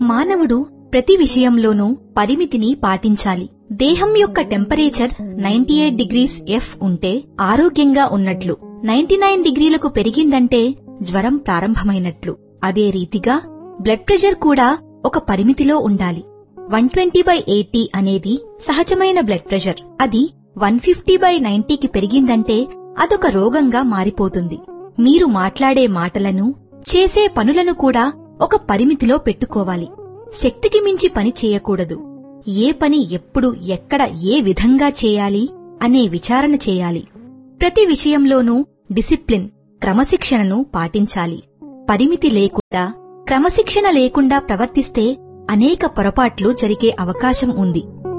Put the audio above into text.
మానవుడు ప్రతి విషయంలోనూ పరిమితిని పాటించాలి దేహం యొక్క టెంపరేచర్ 98 డిగ్రీస్ ఎఫ్ ఉంటే ఆరోగ్యంగా ఉన్నట్లు 99 డిగ్రీలకు పెరిగిందంటే జ్వరం ప్రారంభమైనట్లు అదే రీతిగా బ్లడ్ ప్రెషర్ కూడా ఒక పరిమితిలో ఉండాలి 120 బై 80 అనేది సహజమైన బ్లడ్ ప్రెషర్ అది 150 బై 90 కి పెరిగిందంటే అదొక రోగంగా మారిపోతుంది మీరు మాట్లాడే మాటలను చేసే పనులను కూడా ఒక పరిమితిలో పెట్టుకోవాలి శక్తికి మించి పని చేయకూడదు ఏ పని ఎప్పుడు ఎక్కడ ఏ విధంగా చేయాలి అనే విచారణ చేయాలి ప్రతి విషయంలోనూ డిసిప్లిన్ క్రమశిక్షణను పాటించాలి పరిమితి లేకుండా క్రమశిక్షణ లేకుండా ప్రవర్తిస్తే అనేక పొరపాట్లు జరిగే అవకాశం ఉంది